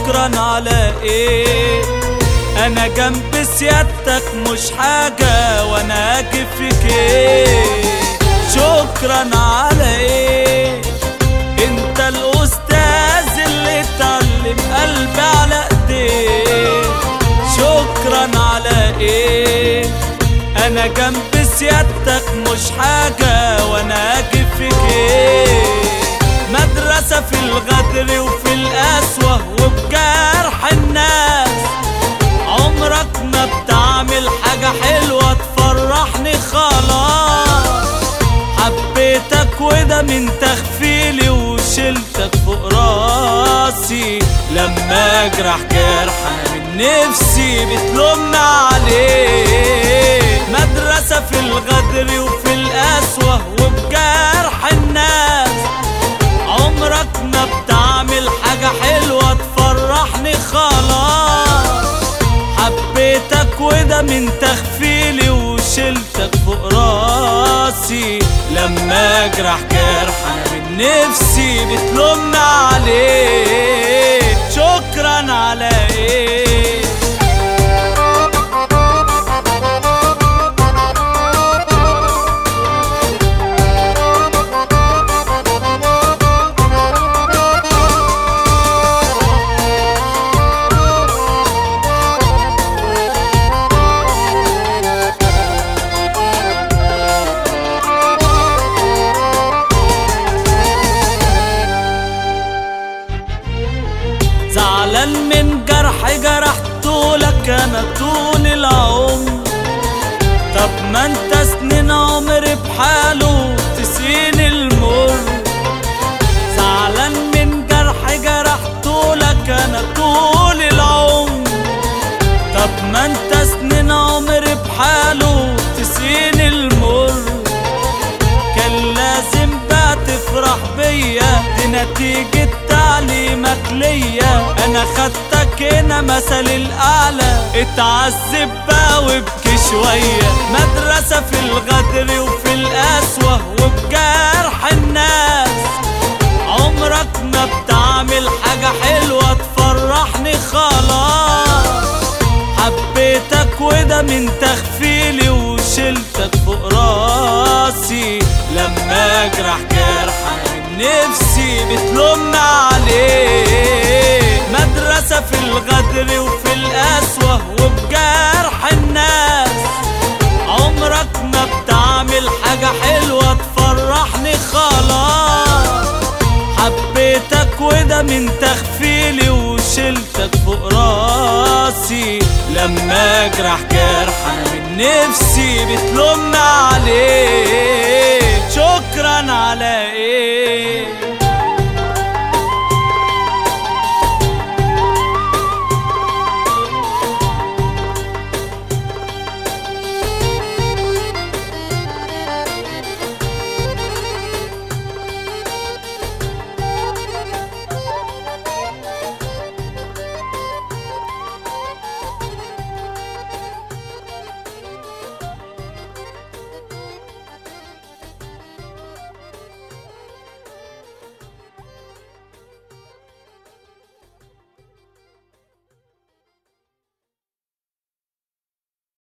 شكرا على ايه انا جنب سيادتك مش حاجة وانا اجي فيك ايه شكرا على ايه انت الاستاذ اللي اتعلم قلبي على ايديه شكرا على ايه انا جنب سيادتك مش حاجة وانا اجي فيك ايه مدرسة في الغدر وفي القسوة وبجرح الناس عمرك ما بتعمل حاجة حلوة تفرحني خلاص حبيتك وده من تخفيلي وشلتك فوق راسي لما اجرح جرح انا من نفسي بتلومني عليه مدرسة في الغدر وفي القسوة وبجرح الناس عمرك ما بتعمل حاجة حلوة تفرحني خلاص حبيتك وده من تخفيلي وشلتك فوق راسي لما اجرح جرح انا من نفسي بتلومني عليه شكرا على ايه زعلان من جرح جرحته لك انا طول العمر طب ما انت سنين عمري بحاله تسين المر زعلان من جرح جرحته لك انا طول العمر طب ما انت سنين عمري بحاله تسين المر كان لازم بقى تفرح بيا دي نتيجة تعليمك ليا انا خدتك هنا مثل الاعلى اتعذب بقى وابكي شوية مدرسة في الغدر وفي القسوة وبجرح الناس عمرك ما بتعمل حاجة حلوة تفرحني خلاص حبيتك وده من تخفيلي وشلتك فوق راسي لما اجرح جرح انا من نفسي بتلومني عليه مدرسة في الغدر وفي القسوة وبجرح الناس عمرك ما بتعمل حاجة حلوة تفرحني خلاص حبيتك وده من تخفيلي وشلتك فوق راسي لما اجرح جرح انا من نفسي بتلومني عليه شكرا على ايه